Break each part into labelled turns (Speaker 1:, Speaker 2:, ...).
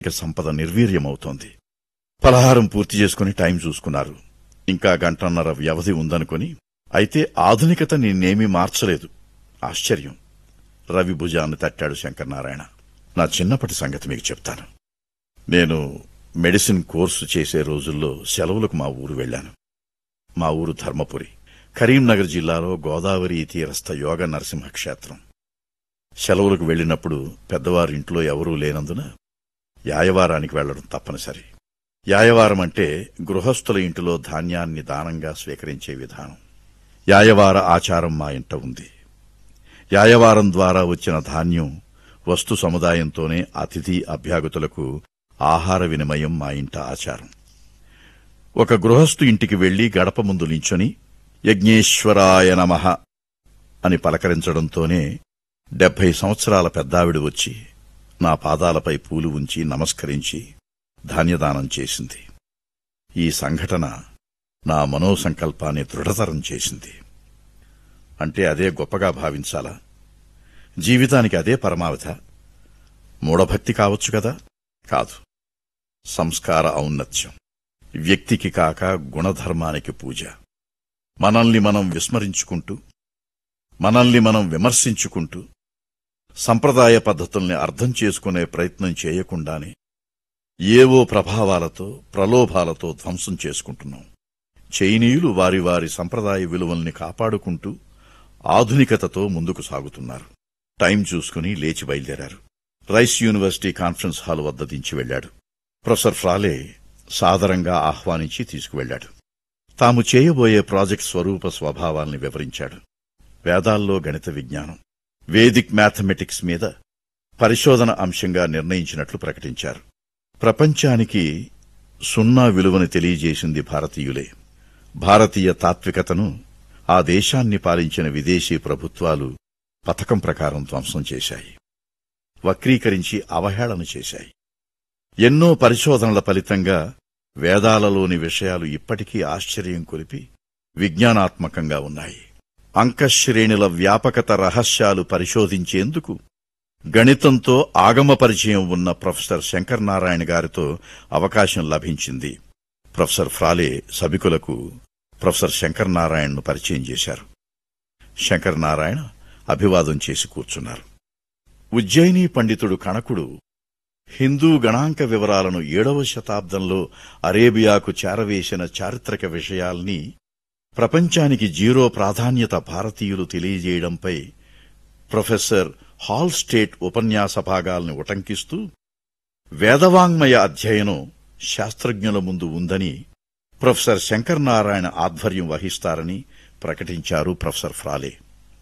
Speaker 1: ఇక సంపద నిర్వీర్యమవుతోంది పలహారం పూర్తి చేసుకుని టైం చూసుకున్నారు ఇంకా గంటన్నర వ్యవధి ఉందనుకొని అయితే ఆధునికత నిన్నేమీ మార్చలేదు ఆశ్చర్యం రవి భుజాన్ని తట్టాడు శంకరనారాయణ నా చిన్నప్పటి సంగతి మీకు చెప్తాను నేను మెడిసిన్ కోర్సు చేసే రోజుల్లో సెలవులకు మా ఊరు వెళ్ళాను మా ఊరు ధర్మపురి కరీంనగర్ జిల్లాలో గోదావరి తీరస్థ యోగ నరసింహ క్షేత్రం సెలవులకు వెళ్ళినప్పుడు పెద్దవారి ఇంట్లో ఎవరూ లేనందున యాయవారానికి వెళ్లడం తప్పనిసరి యాయవారం అంటే గృహస్థుల ఇంటిలో ధాన్యాన్ని దానంగా స్వీకరించే విధానం యాయవార ఆచారం మా ఇంట ఉంది యాయవారం ద్వారా వచ్చిన ధాన్యం వస్తు సముదాయంతోనే అతిథి అభ్యాగతులకు ఆహార వినిమయం మా ఇంట ఆచారం ఒక గృహస్థు ఇంటికి వెళ్లి గడప ముందు నించొని యజ్ఞేశ్వరాయ నమః అని పలకరించడంతోనే డెబ్బై సంవత్సరాల పెద్దావిడ వచ్చి నా పాదాలపై పూలు ఉంచి నమస్కరించి ధాన్యదానం చేసింది ఈ సంఘటన నా మనోసంకల్పాన్ని దృఢతరం చేసింది అంటే అదే గొప్పగా భావించాలా జీవితానికి అదే పరమావధ మూఢభక్తి కావచ్చు కదా కాదు సంస్కార ఔన్నత్యం వ్యక్తికి కాక గుణధర్మానికి పూజ మనల్ని మనం విస్మరించుకుంటూ మనల్ని మనం విమర్శించుకుంటూ సంప్రదాయ పద్ధతుల్ని అర్థం చేసుకునే ప్రయత్నం చేయకుండానే ఏవో ప్రభావాలతో ప్రలోభాలతో ధ్వంసం చేసుకుంటున్నాం చైనీయులు వారి వారి సంప్రదాయ విలువల్ని కాపాడుకుంటూ ఆధునికతతో ముందుకు సాగుతున్నారు టైం చూసుకుని లేచి బయలుదేరారు రైస్ యూనివర్సిటీ కాన్ఫరెన్స్ హాల్ వద్ద దించి వెళ్లాడు ప్రొఫెసర్ ఫ్రాలే సాదరంగా ఆహ్వానించి తీసుకువెళ్లాడు తాము చేయబోయే ప్రాజెక్ట్ స్వరూప స్వభావాల్ని వివరించాడు వేదాల్లో గణిత విజ్ఞానం వేదిక్ మ్యాథమెటిక్స్ మీద పరిశోధన అంశంగా నిర్ణయించినట్లు ప్రకటించారు ప్రపంచానికి సున్నా విలువని తెలియజేసింది భారతీయులే భారతీయ తాత్వికతను ఆ దేశాన్ని పాలించిన విదేశీ ప్రభుత్వాలు పథకం ప్రకారం ధ్వంసం చేశాయి వక్రీకరించి అవహేళన చేశాయి ఎన్నో పరిశోధనల ఫలితంగా వేదాలలోని విషయాలు ఇప్పటికీ ఆశ్చర్యం కొలిపి విజ్ఞానాత్మకంగా ఉన్నాయి అంకశ్రేణుల వ్యాపకత రహస్యాలు పరిశోధించేందుకు గణితంతో ఆగమ పరిచయం ఉన్న ప్రొఫెసర్ శంకర్ నారాయణ గారితో అవకాశం లభించింది ప్రొఫెసర్ ఫ్రాలే సభికులకు ప్రొఫెసర్ శంకర్ నారాయణను పరిచయం చేశారు శంకర్ నారాయణ అభివాదం చేసి కూర్చున్నారు ఉజ్జయిని పండితుడు కణకుడు హిందూ గణాంక వివరాలను ఏడవ శతాబ్దంలో అరేబియాకు చేరవేసిన చారిత్రక విషయాల్ని ప్రపంచానికి జీరో ప్రాధాన్యత భారతీయులు తెలియజేయడంపై ప్రొఫెసర్ హాల్ స్టేట్ ఉపన్యాస భాగాల్ని ఉటంకిస్తూ వేదవాంగ్మయ అధ్యయనం శాస్త్రజ్ఞుల ముందు ఉందని ప్రొఫెసర్ శంకర్ నారాయణ ఆధ్వర్యం వహిస్తారని ప్రకటించారు ప్రొఫెసర్ ఫ్రాలే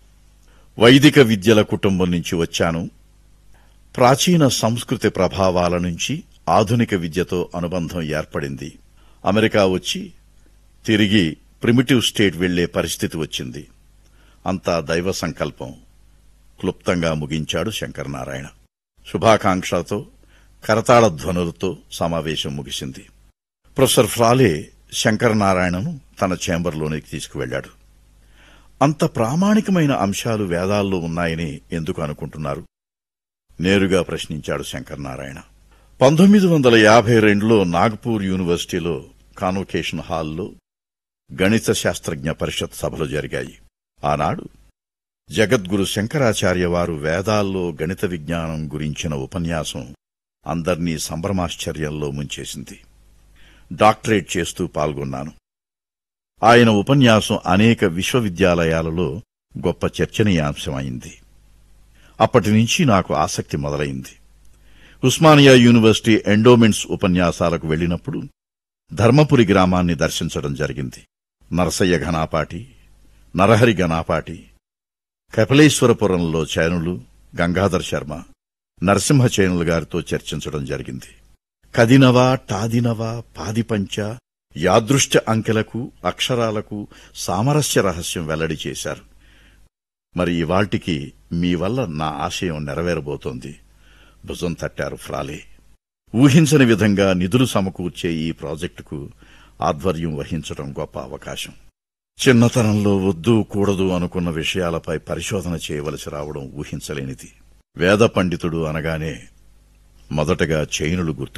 Speaker 1: వైదిక విద్యల కుటుంబం నుంచి వచ్చాను ప్రాచీన సంస్కృతి ప్రభావాల నుంచి ఆధునిక విద్యతో అనుబంధం ఏర్పడింది అమెరికా వచ్చి తిరిగి ప్రిమిటివ్ స్టేట్ వెళ్లే పరిస్థితి వచ్చింది అంతా దైవ సంకల్పం క్లుప్తంగా ముగించాడు శంకరనారాయణ శుభాకాంక్షలతో కరతాళ ధ్వనులతో సమావేశం ముగిసింది ప్రొఫెసర్ ఫ్రాలే శంకరనారాయణను తన చేంబర్లోనికి తీసుకువెళ్లాడు అంత ప్రామాణికమైన అంశాలు వేదాల్లో ఉన్నాయని ఎందుకు అనుకుంటున్నారు నేరుగా ప్రశ్నించాడు శంకరనారాయణ పంతొమ్మిది వందల యాభై రెండులో నాగ్పూర్ యూనివర్సిటీలో కాన్వకేషన్ హాల్లో గణిత శాస్త్రజ్ఞ పరిషత్ సభలు జరిగాయి ఆనాడు జగద్గురు శంకరాచార్య వారు వేదాల్లో గణిత విజ్ఞానం గురించిన ఉపన్యాసం అందర్నీ సంభ్రమాశ్చర్యంలో ముంచేసింది డాక్టరేట్ చేస్తూ పాల్గొన్నాను ఆయన ఉపన్యాసం అనేక విశ్వవిద్యాలయాలలో గొప్ప చర్చనీయాంశమైంది అప్పటి నుంచి నాకు ఆసక్తి మొదలైంది ఉస్మానియా యూనివర్సిటీ ఎండోమెంట్స్ ఉపన్యాసాలకు వెళ్లినప్పుడు ధర్మపురి గ్రామాన్ని దర్శించడం జరిగింది నరసయ్య ఘనాపాటి నరహరి ఘనాపాటి కపిలేశ్వరపురంలో చైనులు గంగాధర్ శర్మ నరసింహ చైనులు గారితో చర్చించడం జరిగింది కదినవా టాదినవా పాదిపంచ యాదృష్ట అంకెలకు అక్షరాలకు సామరస్య రహస్యం వెల్లడి చేశారు మరి ఇవాల్టికి మీ వల్ల నా ఆశయం నెరవేరబోతోంది భుజం తట్టారు ఫ్రాలే ఊహించని విధంగా నిధులు సమకూర్చే ఈ ప్రాజెక్టుకు ఆధ్వర్యం వహించడం గొప్ప అవకాశం చిన్నతనంలో వద్దు కూడదు అనుకున్న విషయాలపై పరిశోధన చేయవలసి రావడం ఊహించలేనిది వేద పండితుడు అనగానే మొదటగా చైనులు గుర్తు